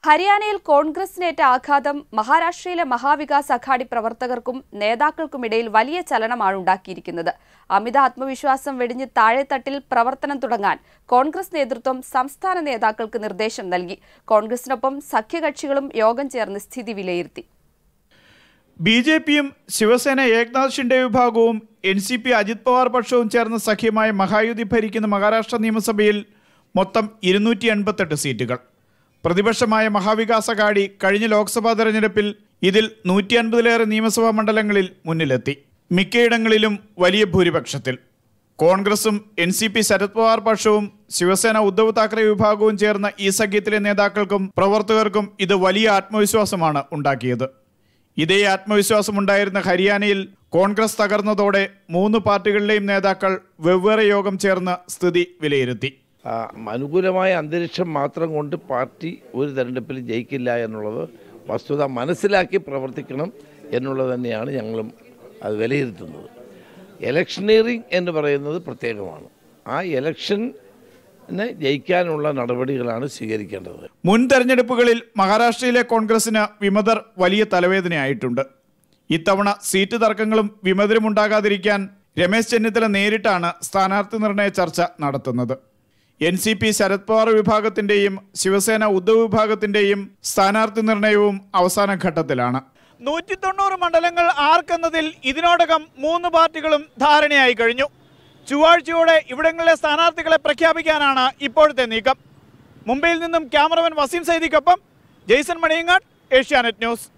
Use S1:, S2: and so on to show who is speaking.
S1: ഹരിയാനയിൽ കോൺഗ്രസിനേറ്റ ആഘാതം മഹാരാഷ്ട്രയിലെ മഹാവികാസ് അഘാടി പ്രവർത്തകർക്കും നേതാക്കൾക്കുമിടയിൽ വലിയ ചലനമാണ് ഉണ്ടാക്കിയിരിക്കുന്നത് അമിത ആത്മവിശ്വാസം വെടിഞ്ഞ് താഴെത്തട്ടിൽ പ്രവർത്തനം തുടങ്ങാൻ കോൺഗ്രസ് നേതൃത്വം സംസ്ഥാന നേതാക്കൾക്ക് നിർദ്ദേശം നൽകി കോൺഗ്രസിനൊപ്പം സഖ്യകക്ഷികളും യോഗം ചേർന്ന് സ്ഥിതി വിലയിരുത്തി
S2: ബി ജെ പിയും ശിവസേന ഏക്നാഥ് ഷിൻഡെ വിഭാഗവും N C P Ajit Pawar പക്ഷവും ചേർന്ന സഖ്യമായ മഹായുതി ഭരിക്കുന്ന മഹാരാഷ്ട്ര നിയമസഭയിൽ മൊത്തം ഇരുന്നൂറ്റി എൺപത്തെട്ട് സീറ്റുകൾ പ്രതിപക്ഷമായ മഹാവികാസ് അഘാടി കഴിഞ്ഞ ലോക്സഭാ തെരഞ്ഞെടുപ്പിൽ ഇതിൽ നൂറ്റി അൻപതിലേറെ നിയമസഭാ മണ്ഡലങ്ങളിൽ മുന്നിലെത്തി മിക്കയിടങ്ങളിലും വലിയ ഭൂരിപക്ഷത്തിൽ കോൺഗ്രസും N C P Sharad Pawar പക്ഷവും ശിവസേന ഉദ്ധവ് താക്കറെ വിഭാഗവും ചേർന്ന ഈ സഖ്യത്തിലെ നേതാക്കൾക്കും പ്രവർത്തകർക്കും ഇത് വലിയ ആത്മവിശ്വാസമാണ് ഉണ്ടാക്കിയത് ഇതേ ആത്മവിശ്വാസമുണ്ടായിരുന്ന ഹരിയാനയിൽ കോൺഗ്രസ് തകർന്നതോടെ മൂന്ന് പാർട്ടികളിലെയും നേതാക്കൾ വെവ്വേറെ യോഗം ചേർന്ന് സ്ഥിതി വിലയിരുത്തി
S3: ആ, അനുകൂലമായ അന്തരീക്ഷം മാത്രം കൊണ്ട് പാർട്ടി ഒരു തെരഞ്ഞെടുപ്പിൽ ജയിക്കില്ല എന്നുള്ളത് വസ്തുത മനസ്സിലാക്കി പ്രവർത്തിക്കണം എന്നുള്ളത് തന്നെയാണ് ഞങ്ങളും അത് വിലയിരുത്തുന്നത് എലക്ഷനീറിങ് എന്ന് പറയുന്നത് പ്രത്യേകമാണ് ആ എലക്ഷനെ ജയിക്കാനുള്ള നടപടികളാണ് സ്വീകരിക്കേണ്ടത്
S2: മുൻ തെരഞ്ഞെടുപ്പുകളിൽ മഹാരാഷ്ട്രയിലെ കോൺഗ്രസിന് വിമതർ വലിയ തലവേദനയായിട്ടുണ്ട് ഇത്തവണ സീറ്റ് തർക്കങ്ങളും വിമതരും ഉണ്ടാകാതിരിക്കാൻ രമേശ് ചെന്നിത്തല നേരിട്ടാണ് സ്ഥാനാർത്ഥി നിർണയ ചർച്ച നടത്തുന്നത് N C P Sharad Pawar വിഭാഗത്തിന്റെയും ശിവസേന ഉദ്ധവ് വിഭാഗത്തിന്റെയും സ്ഥാനാർത്ഥി നിർണയവും അവസാന ഘട്ടത്തിലാണ് നൂറ്റി തൊണ്ണൂറ് മണ്ഡലങ്ങൾ ആർക്കെന്നതിൽ ഇതിനോടകം മൂന്ന് പാർട്ടികളും ധാരണയായി കഴിഞ്ഞു ചൊവ്വാഴ്ചയോടെ ഇവിടങ്ങളിലെ സ്ഥാനാർത്ഥികളെ പ്രഖ്യാപിക്കാനാണ് ഇപ്പോഴത്തെ നീക്കം മുംബൈയിൽ നിന്നും ക്യാമറമാൻ വസീം സൈദിക്കൊപ്പം ജെയ്സൺ മണിയങ്ങാട് ഏഷ്യാനെറ്റ് ന്യൂസ്